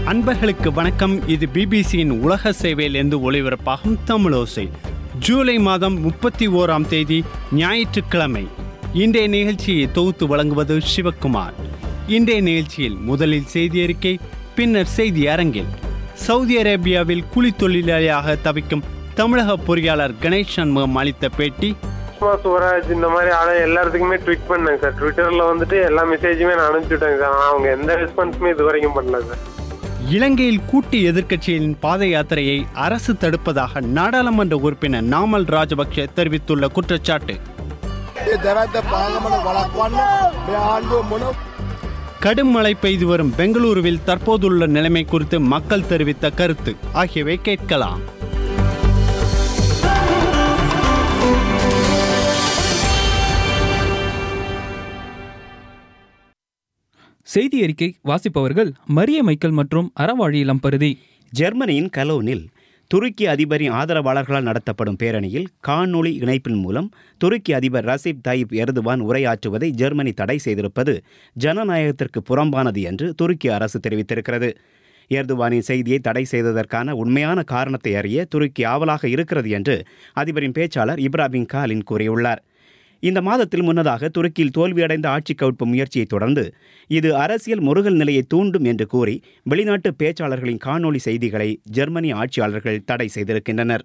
அன்பர்களுக்கு வணக்கம் இது பிபிசியின் உலக சேவையிலிருந்து ஒளிபரப்பாகும் தமிழோசை ஜூலை மாதம் முப்பத்தி ஓராம் தேதி ஞாயிற்றுக்கிழமை இன்றைய நிகழ்ச்சியை தொகுத்து வழங்குவது சிவக்குமார் இன்றைய நிகழ்ச்சியில் முதலில் செய்தி அறிக்கை பின்னர் செய்தி அரங்கில் சவுதி அரேபியாவில் கூலி தொழிலாளியாக தவிக்கும் தமிழக பொறியாளர் கணேஷ் சண்முகம் அளித்த பேட்டி சுஷ்மா சுவராஜ் இந்த மாதிரி ஆளை எல்லாத்துக்குமே ட்வீட் பண்ணேங்க சார் ட்விட்டர்ல வந்துட்டு எல்லா மெசேஜுமே நான் அனுப்பிச்சுட்டேங்க சார் ஆனா அவங்க எந்த ரெஸ்பான்ஸுமே இது வரைக்கும் பண்ணல சார் இலங்கையில் கூட்டு எதிர்க்கட்சியின் பாத யாத்திரையை அரசு தடுப்பதாக நாடாளுமன்ற உறுப்பினர் நாமல் ராஜபக்ஷ தெரிவித்துள்ள குற்றச்சாட்டு ඒ දැවැත්ත පාගමන වලක්වන්න මේ ආණ්ඩුව මොන கடும் மழை பெய்து வரும் பெங்களூருவில் தற்போதுள்ள நிலைமை குறித்து மக்கள் தெரிவித்த கருத்து ஆகியவை கேட்கலாம் செய்தி அறிக்கை வாசிப்பவர்கள் மரிய மைக்கேல் மற்றும் அறவாழி இளம்பருதி ஜெர்மனியின் கலோனில் துருக்கி அதிபரின் ஆதரவாளர்களால் நடத்தப்படும் பேரணியில் காணொளி இணைப்பின் மூலம் துருக்கி அதிபர் ரசீப் தாயிப் எர்துவான் உரையாற்றுவதை ஜெர்மனி தடை செய்திருப்பது ஜனநாயகத்திற்கு புறம்பானது என்று துருக்கி அரசு தெரிவித்திருக்கிறது எர்துவானின் செய்தியை தடை செய்ததற்கான உண்மையான காரணத்தை அறிய துருக்கி ஆவலாக இருக்கிறது என்று அதிபரின் பேச்சாளர் இப்ராஹிம் காலின் கூறியுள்ளார் இந்த மாதத்தில் முன்னதாக துருக்கியில் தோல்வியடைந்த ஆட்சி கவிழ்ப்பு முயற்சியை தொடர்ந்து இது அரசியல் முருகல் நிலையை தூண்டும் என்று கூறி வெளிநாட்டு பேச்சாளர்களின் காணொளி செய்திகளை ஜெர்மனி ஆட்சியாளர்கள் தடை செய்திருக்கின்றனர்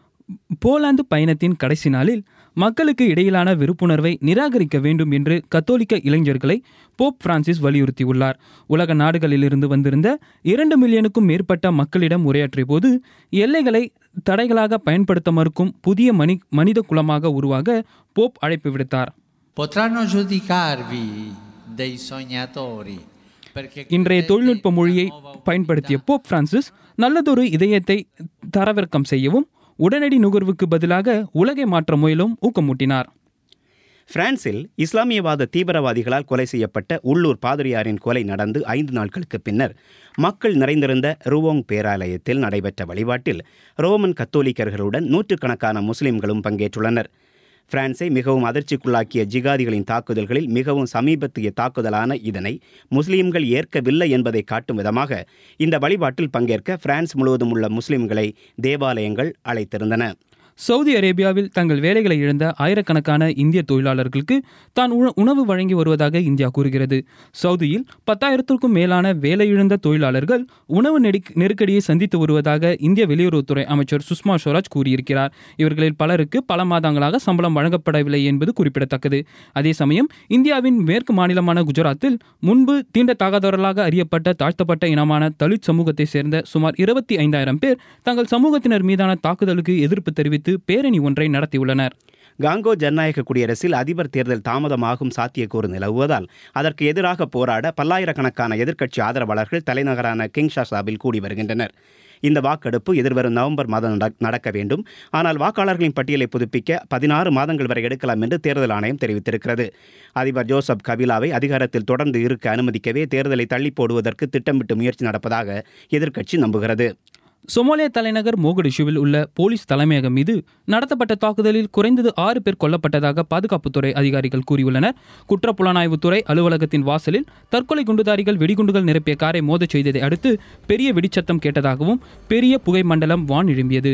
போலாந்து பயணத்தின் கடைசி நாளில் மக்களுக்கு இடையிலான வெறுப்புணர்வை நிராகரிக்க வேண்டும் என்று கத்தோலிக்க இளைஞர்களை போப் பிரான்சிஸ் வலியுறுத்தியுள்ளார் உலக நாடுகளிலிருந்து வந்திருந்த இரண்டு மில்லியனுக்கும் மேற்பட்ட மக்களிடம் உரையாற்றிய போது எல்லைகளை தடைகளாக பயன்படுத்த மறுக்கும் புதிய மனி மனித குலமாக உருவாக போப் அழைப்பு விடுத்தார் Potranno giudicarvi dei sognatori. perché இன்றைய credete தொழில்நுட்ப in una மொழியை nuova பயன்படுத்திய umanità. போப் பிரான்சிஸ் நல்லதொரு இதயத்தை தரவிறக்கம் செய்யவும் உடனடி நுகர்வுக்கு பதிலாக உலகை மாற்ற முயலும் ஊக்கமூட்டினார் பிரான்சில் இஸ்லாமியவாத தீவிரவாதிகளால் கொலை செய்யப்பட்ட உள்ளூர் பாதிரியாரின் கொலை நடந்து ஐந்து நாட்களுக்கு பின்னர் மக்கள் நிறைந்திருந்த ருவோங் பேராலயத்தில் நடைபெற்ற வழிபாட்டில் ரோமன் கத்தோலிக்கர்களுடன் நூற்றுக்கணக்கான முஸ்லிம்களும் பங்கேற்றுள்ளனர் பிரான்ஸை மிகவும் அதிர்ச்சிக்குள்ளாக்கிய ஜிகாதிகளின் தாக்குதல்களில் மிகவும் சமீபத்திய தாக்குதலான இதனை முஸ்லிம்கள் ஏற்கவில்லை என்பதை காட்டும் விதமாக இந்த வழிபாட்டில் பங்கேற்க பிரான்ஸ் முழுவதும் உள்ள முஸ்லிம்களை தேவாலயங்கள் அழைத்திருந்தன சவுதி அரேபியாவில் தங்கள் வேலைகளை இழந்த ஆயிரக்கணக்கான இந்திய தொழிலாளர்களுக்கு தான் உண- உணவு வழங்கி வருவதாக இந்தியா கூறுகிறது சவுதியில் பத்தாயிரத்திற்கும் மேலான வேலையிழந்த தொழிலாளர்கள் உணவு நெடுக்- நெருக்கடியை சந்தித்து வருவதாக இந்திய வெளியுறவுத்துறை அமைச்சர் சுஷ்மா ஸ்வராஜ் கூறியிருக்கிறார் இவர்களில் பலருக்கு பல மாதங்களாக சம்பளம் வழங்கப்படவில்லை என்பது குறிப்பிடத்தக்கது அதே சமயம் இந்தியாவின் மேற்கு மாநிலமான குஜராத்தில் முன்பு தீண்டத்தகாதவர்களாக அறியப்பட்ட தாழ்த்தப்பட்ட இனமான தலித் சமூகத்தை சேர்ந்த சுமார் இருபத்தி ஐந்தாயிரம் பேர் தங்கள் சமூகத்தினர் மீதான தாக்குதலுக்கு எதிர்ப்பு தெரிவித்து பேரணி ஒன்றை நடத்தியுள்ளனர் காங்கோ ஜனநாயக குடியரசில் அதிபர் தேர்தல் தாமதமாகும் சாத்தியக்கூறு நிலவுவதால் அதற்கு எதிராக போராட பல்லாயிரக்கணக்கான எதிர்க்கட்சி ஆதரவாளர்கள் தலைநகரான கிங்ஷாசாவில் கூடி வருகின்றனர் இந்த வாக்கெடுப்பு எதிர்வரும் நவம்பர் மாதம் நட- நடக்க வேண்டும் ஆனால் வாக்காளர்களின் பட்டியலை புதுப்பிக்க பதினாறு மாதங்கள் வரை எடுக்கலாம் என்று தேர்தல் ஆணையம் தெரிவித்திருக்கிறது அதிபர் ஜோசப் கபிலாவை அதிகாரத்தில் தொடர்ந்து இருக்க அனுமதிக்கவே தேர்தலை தள்ளி போடுவதற்கு திட்டமிட்டு முயற்சி நடப்பதாக எதிர்க்கட்சி நம்புகிறது சொமாலியா தலைநகர் மோகடிஷுவில் உள்ள போலீஸ் தலைமையகம் மீது நடத்தப்பட்ட தாக்குதலில் குறைந்தது ஆறு பேர் கொல்லப்பட்டதாக பாதுகாப்புத்துறை அதிகாரிகள் கூறியுள்ளனர் குற்றப்புலனாய்வுத்துறை அலுவலகத்தின் வாசலில் தற்கொலை குண்டுதாரிகள் வெடிகுண்டுகள் நிரப்பிய காரை மோதச் செய்ததை அடுத்து பெரிய வெடிச்சத்தம் கேட்டதாகவும் பெரிய புகை மண்டலம் வான் எழும்பியது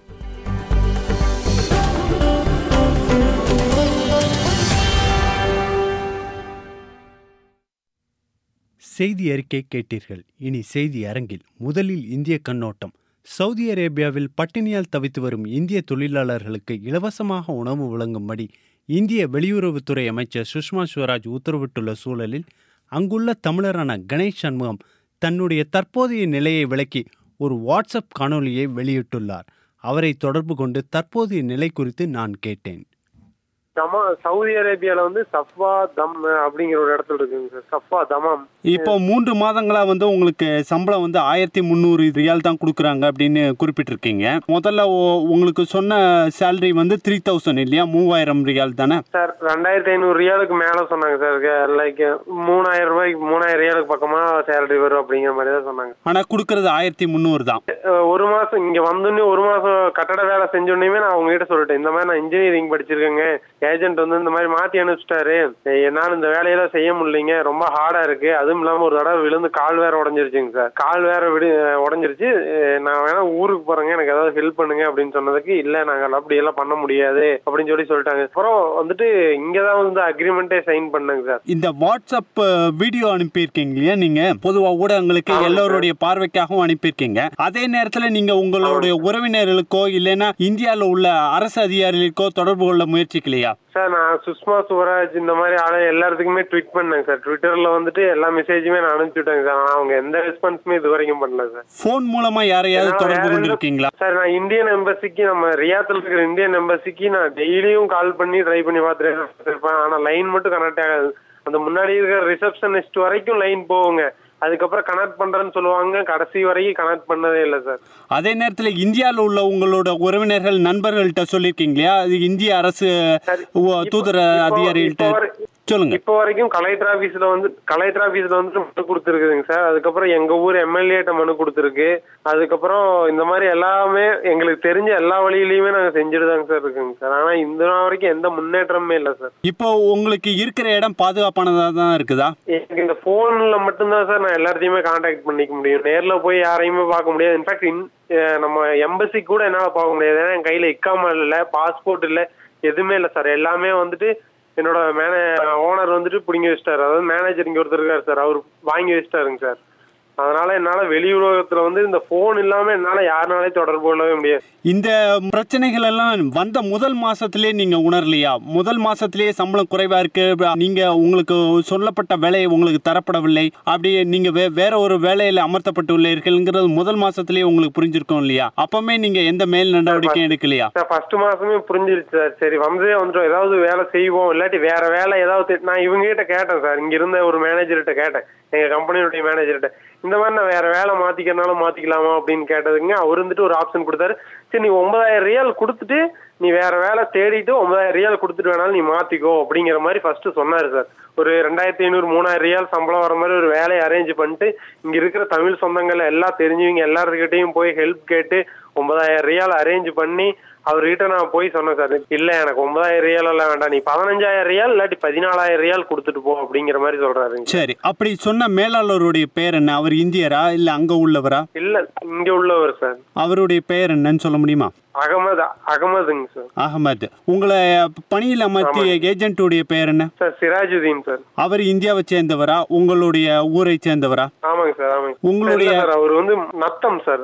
செய்தி அறிக்கை கேட்டீர்கள் இனி செய்தி அரங்கில் முதலில் இந்திய கண்ணோட்டம் சவுதி அரேபியாவில் பட்டினியால் தவித்து வரும் இந்திய தொழிலாளர்களுக்கு இலவசமாக உணவு வழங்கும்படி இந்திய வெளியுறவுத்துறை அமைச்சர் சுஷ்மா ஸ்வராஜ் உத்தரவிட்டுள்ள சூழலில் அங்குள்ள தமிழரான கணேஷ் சண்முகம் தன்னுடைய தற்போதைய நிலையை விளக்கி ஒரு வாட்ஸ்அப் காணொளியை வெளியிட்டுள்ளார் அவரை தொடர்பு கொண்டு தற்போதைய நிலை குறித்து நான் கேட்டேன் தமா சவுதி அரேபியால வந்து சஃபா தம் அப்படிங்கிற ஒரு இடத்துல இருக்குங்க சார் சஃபா தமாம் இப்போ மூன்று மாதங்களா வந்து உங்களுக்கு சம்பளம் வந்து ஆயிரத்தி முந்நூறு ரியால் தான் கொடுக்குறாங்க அப்படின்னு குறிப்பிட்டிருக்கீங்க முதல்ல ஓ- உங்களுக்கு சொன்ன சேலரி வந்து த்ரீ தௌசண்ட் இல்லையா மூவாயிரம் ரியால் தானே சார் ரெண்டாயிரத்தி ஐநூறு ரியாலுக்கு மேல சொன்னாங்க சார் லைக் மூணாயிரம் ரூபாய்க்கு மூணாயிரம் ரியாலுக்கு பக்கமா சேலரி வரும் அப்படிங்கிற மாதிரி தான் சொன்னாங்க ஆனா கொடுக்கறது ஆயிரத்தி முந்நூறு தான் அஹ் ஒரு மாசம் இங்க வந்தோடனே ஒரு மாசம் கட்டட வேலை செஞ்சோடனே நான் அவங்க கிட்ட சொல்லிட்டேன் இந்த மாதிரி நான் இன்ஜினியரிங் படிச்சிருக்கேங்க ஏஜென்ட் வந்து இந்த மாதிரி மாத்தி அனுப்பிச்சிட்டாரு என்னால இந்த வேலையெல்லாம் செய்ய முடியலைங்க ரொம்ப ஹார்டா இருக்கு அதுவும் இல்லாம ஒரு தடவை விழுந்து கால் வேற உடஞ்சிருச்சுங்க சார் கால் வேற விடு உடஞ்சிருச்சு அஹ் நான் வேணா ஊருக்கு போறேங்க எனக்கு ஏதாவது ஹெல்ப் பண்ணுங்க அப்படின்னு சொன்னதுக்கு இல்ல நாங்க அப்படி எல்லாம் பண்ண முடியாது அப்படின்னு சொல்லி சொல்லிட்டாங்க அப்புறம் வந்துட்டு இங்கதான் வந்து அக்ரிமெண்டே சைன் பண்ணேங்க சார் இந்த வாட்ஸ்அப் அஹ், வீடியோ அனுப்பியிருக்கீங்க இல்லையா நீங்க பொதுவா ஊடகங்களுக்கு ஆமாம் சார். எல்லோருடைய பார்வைக்காகவும் அனுப்பியிருக்கீங்க அதே நேரத்துல நீங்க உங்களுடைய உறவினர்களுக்கோ இல்லைன்னா இந்தியால உள்ள அரசு அதிகாரிகளுக்கோ தொடர்பு கொள்ள முயற்சிக்கலையா சார் நான் சுஷ்மா சுவராஜ் இந்த மாதிரி ஆளு எல்லாத்துக்குமே ட்வீட் பண்ணேங்க சார் ட்விட்டர்ல வந்துட்டு எல்லா மெசேஜுமே நான் அனுப்பிச்சு விட்டேங்க சார் ஆனா அவங்க எந்த ரெஸ்பான்ஸுமே இது வரைக்கும் பண்ணல சார் போன் மூலமா யாரையாவது நான் தொடர்பு வேற எந்த- கொண்டிருக்கீங்களா சார் நான் இந்தியன் எம்பசிக்கு நம்ம ரியாத்தில் இருக்கிற இந்தியன் எம்பசிக்கு நான் டெய்லியும் கால் பண்ணி ட்ரை பண்ணி பார்த்துட்டு இருப்பேன் ஆனா லைன் மட்டும் கனெக்ட் ஆகாது அந்த முன்னாடி இருக்கிற ரிசப்ஷனிஸ்ட் வரைக்கும் லைன் போகுங்க அதுக்கப்புறம் கனெக்ட் பண்றேன்னு சொல்லுவாங்க கடைசி வரைக்கும் கனெக்ட் பண்ணதே இல்லை சார் அதே நேரத்துல இந்தியால உள்ள உங்களோட உறவினர்கள் நண்பர்கள்ட்ட சொல்லியிருக்கீங்க இல்லையா அது இந்திய அரசு சரி. உ- இப்போ- தூதர இப்போ- அதிகாரிகள்ட்ட இப்போ வரை- சொல்லுங்க இப்போ வரைக்கும் கலெக்டர் ஆபீஸ்ல வந்து கலெக்டர் ஆபீஸ்ல வந்து மனு கொடுத்துருக்குதுங்க சார் அதுக்கப்புறம் எங்க ஊர் எம்எல்ஏட்ட மனு கொடுத்துருக்கு அதுக்கப்புறம் இந்த மாதிரி எல்லாமே எங்களுக்கு தெரிஞ்ச எல்லா வழியிலயுமே நாங்க செஞ்சுட்டு தாங்க சார் இருக்குங்க சார் ஆனா இந்த நாள் வரைக்கும் எந்த முன்னேற்றமுமே இல்லை சார் இப்போ உங்களுக்கு இருக்கிற இடம் பாதுகாப்பானதா தான் இருக்குதா எனக்கு இந்த போன்ல மட்டும்தான் சார் நான் எல்லாத்தையுமே காண்டாக்ட் பண்ணிக்க முடியும் நேர்ல போய் யாரையுமே பார்க்க முடியாது இன்ஃபேக்ட் நம்ம எம்பசி கூட என்னால பார்க்க முடியாது ஏன்னா என் கையில இக்காம இல்ல பாஸ்போர்ட் இல்ல எதுவுமே இல்லை சார் எல்லாமே வந்துட்டு என்னோட மேனே ஓனர் வந்துட்டு பிடிங்கி வச்சிட்டாரு அதாவது மேனேஜர் இங்க ஒருத்தர் இருக்காரு சார் அவர் வாங்கி வச்சிட்டாருங்க சார் அதனால என்னால வெளி உலகத்துல வந்து இந்த போன் இல்லாம என்னால யாருனாலே தொடர்பு கொள்ளவே முடியாது இந்த பிரச்சனைகள் எல்லாம் வந்த முதல் மாசத்திலே நீங்க உணரலையா முதல் மாசத்திலேயே சம்பளம் குறைவா இருக்கு நீங்க உங்களுக்கு சொல்லப்பட்ட வேலை உங்களுக்கு தரப்படவில்லை அப்படி நீங்க வே- வேற ஒரு வேலையில அமர்த்தப்பட்டுள்ளீர்கள்ங்கிறது முதல் மாசத்திலேயே உங்களுக்கு புரிஞ்சிருக்கும் இல்லையா அப்பமே நீங்க எந்த மேல் நடவடிக்கையும் எடுக்கலையா சார் ஃபர்ஸ்ட் மாசமே புரிஞ்சிருச்சு சார் சரி வந்ததே வந்துட்டோம் ஏதாவது வேலை செய்வோம் இல்லாட்டி வேற வேலை ஏதாவது தெ- நான் இவங்க கிட்ட கேட்டேன் சார் இங்க இருந்த ஒரு மேனேஜர்கிட்ட கேட்டேன் எங்க கம்பெனியுடைய மேனேஜர்கிட்ட இந்த மாதிரி நான் வேற வேலை மாத்திக்கிறனாலும் மாத்திக்கலாமா அப்படின்னு கேட்டதுங்க அவர் வந்துட்டு ஒரு ஆப்ஷன் கொடுத்தாரு சரி நீ ஒன்பதாயிரம் ரியால் கொடுத்துட்டு நீ வேற வேலை தேடிட்டு ஒன்பதாயிரம் ரியால் கொடுத்துட்டு வேணாலும் நீ மாத்திக்கோ அப்படிங்கிற மாதிரி ஃபர்ஸ்ட் சொன்னாரு சார் ஒரு ரெண்டாயிரத்தி ஐநூறு மூணாயிரம் ரியால் சம்பளம் வர மாதிரி ஒரு வேலையை அரேஞ்ச் பண்ணிட்டு இங்க இருக்கிற தமிழ் சொந்தங்கள் எல்லாம் தெரிஞ்சவங்க எல்லாருக்கிட்டையும் போய் ஹெல்ப் கேட்டு ஒன்பதாயிரம் ரியால் அரேஞ்ச் பண்ணி அவர்கிட்ட நான் போய் சொன்னேன் சார் இல்ல எனக்கு ஒன்பதாயிரம் ரியால் எல்லாம் வேண்டாம் நீ பதினஞ்சாயிரம் ரியால் இல்லாட்டி பதினாலாயிரம் ரியால் கொடுத்துட்டு போ அப்படிங்கிற மாதிரி சொல்றாருங்க சரி அப்படி சொன்ன மேலாளருடைய பெயர் என்ன அவர் இந்தியரா இல்ல அங்க உள்ளவரா இல்ல இங்க உள்ளவர் சார் அவருடைய பெயர் என்னன்னு சொல்ல முடியுமா அகமது அகமதுங்க சார் அகமது உங்களை பணியில் அமர்த்திய ஏஜென்ட்டுடைய பெயர் என்ன சார் சிராஜுதீன் சார் அவர் இந்தியாவை சேர்ந்தவரா உங்களுடைய ஊரை சேர்ந்தவரா ஆமாங்க சார் ஆமாங்க உங்களுடைய- இல்ல சார் அவர் வந்து நத்தம் சார்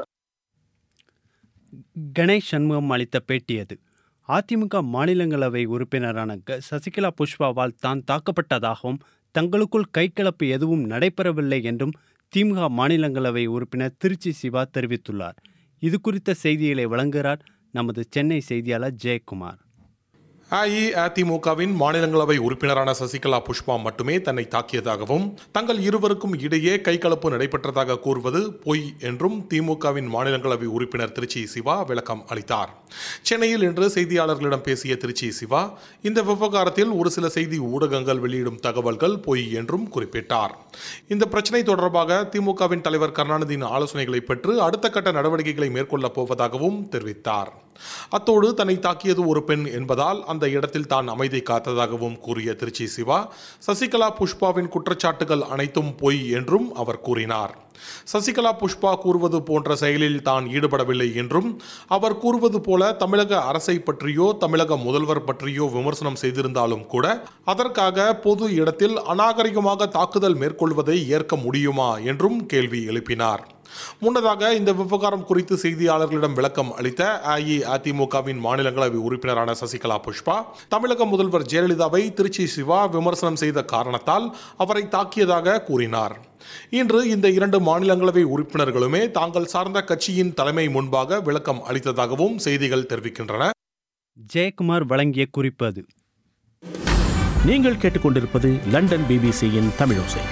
கணேஷ் சண்முகம் அளித்த பேட்டி அது அதிமுக மாநிலங்களவை உறுப்பினரான க- சசிகலா புஷ்பாவால் தான் தாக்கப்பட்டதாகவும் தங்களுக்குள் கைகலப்பு எதுவும் நடைபெறவில்லை என்றும் திமுக மாநிலங்களவை உறுப்பினர் திருச்சி சிவா தெரிவித்துள்ளார் இது குறித்த செய்திகளை வழங்குகிறார் நமது சென்னை செய்தியாளர் ஜெயக்குமார் அஇஅதிமுகவின் மாநிலங்களவை உறுப்பினரான சசிகலா புஷ்பா மட்டுமே தன்னை தாக்கியதாகவும் தங்கள் இருவருக்கும் இடையே கைகலப்பு நடைபெற்றதாக கூறுவது பொய் என்றும் திமுகவின் மாநிலங்களவை உறுப்பினர் திருச்சி சிவா விளக்கம் அளித்தார் சென்னையில் இன்று செய்தியாளர்களிடம் பேசிய திருச்சி சிவா இந்த விவகாரத்தில் ஒரு சில செய்தி ஊடகங்கள் வெளியிடும் தகவல்கள் பொய் என்றும் குறிப்பிட்டார் இந்த பிரச்சனை தொடர்பாக திமுகவின் தலைவர் கருணாநிதியின் ஆலோசனைகளை பெற்று அடுத்த கட்ட நடவடிக்கைகளை மேற்கொள்ளப் போவதாகவும் தெரிவித்தார் அத்தோடு தன்னை தாக்கியது ஒரு பெண் என்பதால் அந்த இடத்தில் தான் அமைதி காத்ததாகவும் கூறிய திருச்சி சிவா சசிகலா புஷ்பாவின் குற்றச்சாட்டுகள் அனைத்தும் பொய் என்றும் அவர் கூறினார் சசிகலா புஷ்பா கூறுவது போன்ற செயலில் தான் ஈடுபடவில்லை என்றும் அவர் கூறுவது போல தமிழக அரசை பற்றியோ தமிழக முதல்வர் பற்றியோ விமர்சனம் செய்திருந்தாலும் கூட அதற்காக பொது இடத்தில் அநாகரிகமாக தாக்குதல் மேற்கொள்வதை ஏற்க முடியுமா என்றும் கேள்வி எழுப்பினார் முன்னதாக இந்த விவகாரம் குறித்து செய்தியாளர்களிடம் விளக்கம் அளித்த அஇஅதிமுகவின் மாநிலங்களவை உறுப்பினரான சசிகலா புஷ்பா தமிழக முதல்வர் ஜெயலலிதாவை திருச்சி சிவா விமர்சனம் செய்த காரணத்தால் அவரை தாக்கியதாக கூறினார் இன்று இந்த இரண்டு மாநிலங்களவை உறுப்பினர்களுமே தாங்கள் சார்ந்த கட்சியின் தலைமை முன்பாக விளக்கம் அளித்ததாகவும் செய்திகள் தெரிவிக்கின்றன ஜெயக்குமார் வழங்கிய குறிப்பு அது நீங்கள் கேட்டுக்கொண்டிருப்பது லண்டன் பிபிசியின் தமிழோசை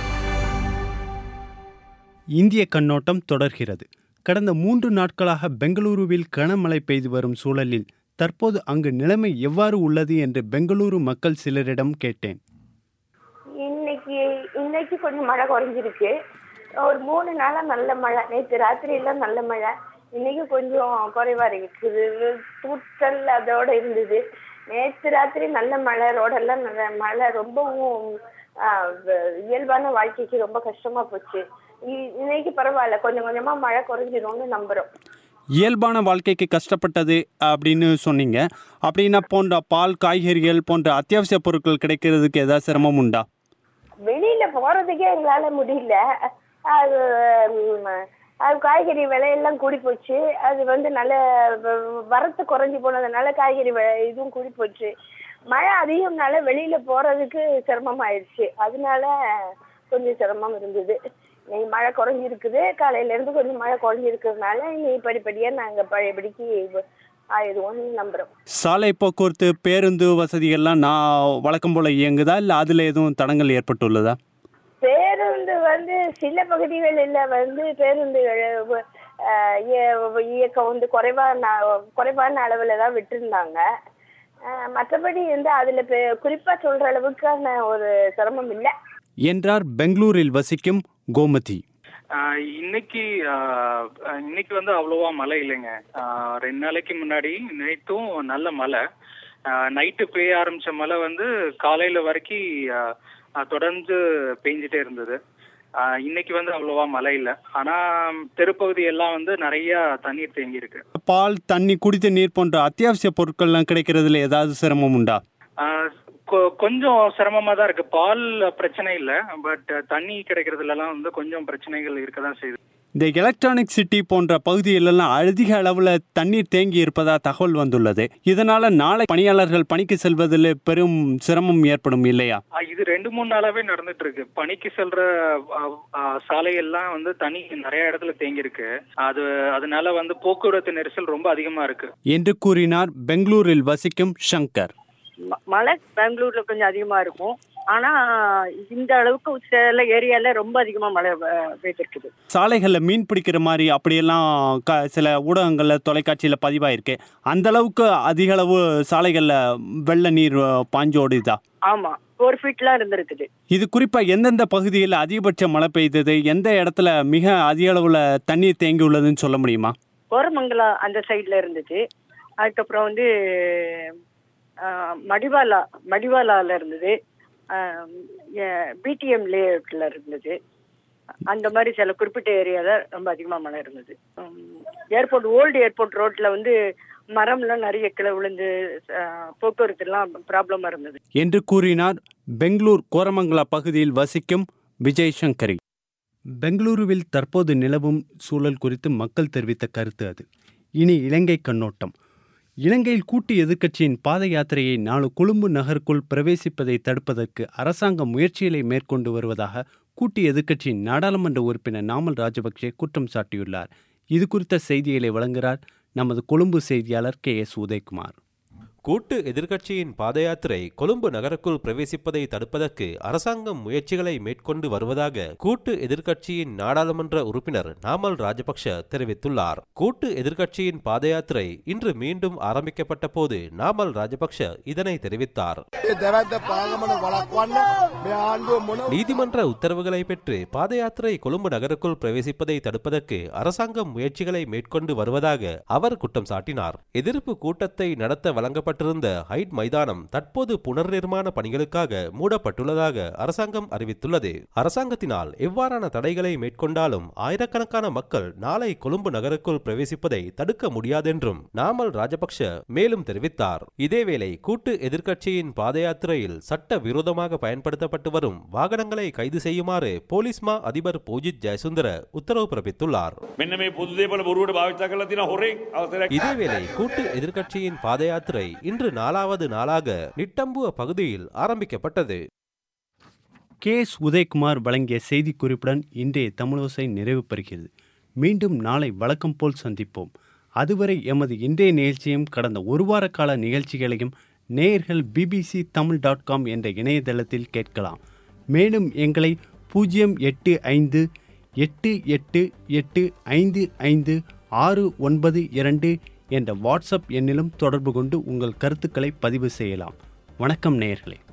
இந்திய கண்ணோட்டம் தொடர்கிறது கடந்த மூன்று நாட்களாக பெங்களூருவில் கனமழை பெய்து வரும் சூழலில் தற்போது அங்கு நிலைமை எவ்வாறு உள்ளது என்று பெங்களூரு மக்கள் சிலரிடம் கேட்டேன் இன்னைக்கு இன்னைக்கு கொஞ்சம் மழை குறைஞ்சிருக்கு ஒரு மூணு நாளா நல்ல மழை நேற்று ராத்திரியெல்லாம் நல்ல மழை இன்னைக்கு கொஞ்சம் குறைவா இருக்குது தூற்றல் அதோட இருந்தது நேற்று ராத்திரி நல்ல மழை ரோடெல்லாம் நல்ல மழை ரொம்பவும் ஆ, வ- இயல்பான வாழ்க்கைக்கு ரொம்ப கஷ்டமா போச்சு இ- இன்னைக்கு பரவாயில்ல கொஞ்சம் கொஞ்சமா மழை குறைஞ்சிரும்னு நம்புறோம் இயல்பான வாழ்க்கைக்கு கஷ்டப்பட்டது அப்படின்னு சொன்னீங்க அப்படின்னா போன்ற பால் காய்கறிகள் போன்ற அத்தியாவசிய பொருட்கள் கிடைக்கிறதுக்கு ஏதாவது சிரமம் உண்டா வெளியில போறதுக்கே எங்களால முடியல அது ம், அது காய்கறி விலையெல்லாம் கூடி போச்சு அது வந்து நல்ல வ- வரத்து குறைஞ்சி போனதுனால காய்கறி விலை இதுவும் கூடி போச்சு மழை அதிகம்னால வெளியில போறதுக்கு சிரமம் ஆயிடுச்சு அதனால கொஞ்சம் சிரமம் இருந்தது இன்னைக்கு மழை குறைஞ்சிருக்குது காலையில இருந்து கொஞ்சம் மழை குறைஞ்சிருக்கிறதுனால இனி படிப்படியா நாங்க பழையபடிக்கு ஆயிடுவோம்னு நம்புறோம் சாலை போக்குவரத்து பேருந்து வசதிகள்லாம் நான் வழக்கம் போல இயங்குதா இல்லை அதில் எதுவும் தடங்கள் ஏற்பட்டுள்ளதா பேருந்து வந்து சில பகுதிகளில் வந்து பேருந்துகள் அஹ், இய- இயக்கம் வந்து குறைவான குறைவான அளவில் தான் விட்டுருந்தாங்க அஹ், மற்றபடி வந்து அதில் குறிப்பாக சொல்கிற அளவுக்கான ஒரு சிரமம் இல்லை என்றார் பெங்களூரில் வசிக்கும் கோமதி ஆஹ் இன்னைக்கு ஆஹ் இன்னைக்கு வந்து அவ்வளோவா மழை இல்லைங்க ஆஹ் ரெண்டு நாளைக்கு முன்னாடி நைட்டும் நல்ல மழை நைட்டு பெய்ய ஆரம்பிச்ச மழை வந்து காலையில வரைக்கும் ஆஹ் ஆஹ் தொடர்ந்து பெஞ்சிட்டே இருந்தது ஆஹ் இன்னைக்கு வந்து அவ்வளோவா மழை இல்லை ஆனா தெருப்பகுதி எல்லாம் வந்து நிறைய தண்ணீர் தேங்கி இருக்கு பால் தண்ணி குடித்த நீர் போன்ற அத்தியாவசிய பொருட்கள்லாம் கிடைக்கிறதுல ஏதாவது சிரமம் உண்டா ஆஹ் கொ- கொஞ்சம் சிரமமா தான் இருக்கு பால் பிரச்சனை இல்லை பட் தண்ணி கிடைக்கிறதுலலாம் வந்து கொஞ்சம் பிரச்சனைகள் இருக்க தான் செய்யுது இந்த எலக்ட்ரானிக் சிட்டி போன்ற பகுதிகளெல்லாம் அதிக அளவில் தண்ணீர் தேங்கி இருப்பதா தகவல் வந்துள்ளது இதனால நாளை பணியாளர்கள் பணிக்கு செல்வதில் பெரும் சிரமம் ஏற்படும் இல்லையா ஆ, இது ரெண்டு மூணு நாளாவே நடந்துட்டு இருக்கு பணிக்கு செல்ற ஆ, ஆ, சாலையெல்லாம் வந்து தண்ணி நிறைய இடத்துல தேங்கி இருக்கு அது அதனால வந்து போக்குவரத்து நெரிசல் ரொம்ப அதிகமா இருக்கு என்று கூறினார் பெங்களூரில் வசிக்கும் ஷங்கர் ம- மழை பெங்களூர்ல கொஞ்சம் அதிகமா இருக்கும் ஆனா இந்த அளவுக்கு சில ஏரியால ரொம்ப அதிகமா மழை அஹ், பெய்திருக்குது சாலைகளில் மீன் பிடிக்கிற மாதிரி அப்படியெல்லாம் க சில ஊடகங்களில் தொலைக்காட்சியில் பதிவாயிருக்கு அந்த அளவுக்கு அதிக அளவு சாலைகளில் வெள்ள நீர் அஹ், பாஞ்சு ஓடுதா ஆமா ஃபோர் ஃபீட்லாம் இருந்திருக்குது இது குறிப்பாக எந்தெந்த பகுதியில் அதிகபட்ச மழை பெய்தது எந்த இடத்துல மிக அதிக அளவில் தண்ணீர் தேங்கி உள்ளதுன்னு சொல்ல முடியுமா கோரமங்கலம் அந்த சைடுல இருந்துச்சு அதுக்கப்புறம் வந்து அஹ், மடிவாலா மடிவாலால இருந்தது பிடிஎம் லேஅவுட்ல இருந்தது அந்த மாதிரி சில குறிப்பிட்ட ஏரியால ரொம்ப அதிகமா மழை இருந்தது ஏர்போர்ட் ஓல்டு ஏர்போர்ட் ரோட்ல வந்து மரம்லாம் நிறைய கிளை விழுந்து அஹ், போக்குவரத்து எல்லாம் ப்ராப்ளமா இருந்தது என்று கூறினார் பெங்களூர் கோரமங்கலா பகுதியில் வசிக்கும் விஜய் சங்கரி பெங்களூருவில் தற்போது நிலவும் சூழல் குறித்து மக்கள் தெரிவித்த கருத்து அது இனி இலங்கை கண்ணோட்டம் இலங்கையில் கூட்டு எதிர்க்கட்சியின் பாத யாத்திரையை நாளை கொழும்பு நகருக்குள் பிரவேசிப்பதை தடுப்பதற்கு அரசாங்கம் முயற்சிகளை மேற்கொண்டு வருவதாக கூட்டு எதிர்க்கட்சியின் நாடாளுமன்ற உறுப்பினர் நாமல் ராஜபக்சே குற்றம் சாட்டியுள்ளார் இது குறித்த செய்திகளை வழங்குகிறார் நமது கொழும்பு செய்தியாளர் கே எஸ் உதயகுமார் கூட்டு எதிர்க்கட்சியின் பாதயாத்திரை கொழும்பு நகருக்குள் பிரவேசிப்பதை தடுப்பதற்கு அரசாங்கம் முயற்சிகளை மேற்கொண்டு வருவதாக கூட்டு எதிர்க்கட்சியின் நாடாளுமன்ற உறுப்பினர் நாமல் ராஜபக்ஷ தெரிவித்துள்ளார் கூட்டு எதிர்க்கட்சியின் பாதயாத்திரை இன்று மீண்டும் ஆரம்பிக்கப்பட்ட போது நாமல் ராஜபக்ஷ இதனை தெரிவித்தார் ඒ දැවැත්ත පාගමන වලක්වන්න මේ ආණ්ඩුව මොන நீதிமன்ற உத்தரவுகளை பெற்று பாதயாத்திரை கொழும்பு நகருக்குள் பிரவேசிப்பதை தடுப்பதற்கு அரசாங்கம் முயற்சிகளை மேற்கொண்டு வருவதாக அவர் குற்றம் சாட்டினார் எதிர்ப்பு கூட்டத்தை நடத்த வழங்கப்பட்டிருந்த ஹைட் மைதானம் தற்போது புனர்நிர்மாண பணிகளுக்காக மூடப்பட்டுள்ளதாக அரசாங்கம் அறிவித்துள்ளது அரசாங்கத்தினால் எவ்வாறான தடைகளை மேற்கொண்டாலும் ஆயிரக்கணக்கான மக்கள் நாளை கொழும்பு நகருக்குள் பிரவேசிப்பதை தடுக்க முடியாதென்றும் நாமல் ராஜபக்ஷ மேலும் தெரிவித்தார் இதேவேளை கூட்டு எதிர்க்கட்சியின் பாதயாத்திரையில் சட்ட விரோதமாக பயன்படுத்தப்பட்டு வரும் வாகனங்களை கைது செய்யுமாறு போலீஸ் மா அதிபர் பூஜித் ஜெயசுந்தர உத்தரவு பிறப்பித்துள்ளார் මෙන්න මේ පුදු දේපල බොරුවට භාවිතා කරලා තියෙන හොරෙක් අවසරයක් இதேவேளை கூட்டு எதிர்க்கட்சியின் பாதயாத்திரை இன்று நாலாவது நாளாக நிட்டம்புவ பகுதியில் ஆரம்பிக்கப்பட்டது கே எஸ் உதயகுமார் வழங்கிய செய்திக்குறிப்புடன் இன்றைய தமிழோசை நிறைவு பெறுகிறது மீண்டும் நாளை வழக்கம் போல் சந்திப்போம் அதுவரை எமது இன்றைய நிகழ்ச்சியும் கடந்த ஒரு வார கால நிகழ்ச்சிகளையும் நேயர்கள் பிபிசி தமிழ் டாட் காம் என்ற இணையதளத்தில் கேட்கலாம் மேலும் எங்களை பூஜ்ஜியம் எட்டு ஐந்து எட்டு எட்டு எட்டு ஐந்து ஐந்து ஆறு ஒன்பது இரண்டு என்ற வாட்ஸ்அப் எண்ணிலும் தொடர்பு கொண்டு உங்கள் கருத்துக்களை பதிவு செய்யலாம் வணக்கம் நேயர்களே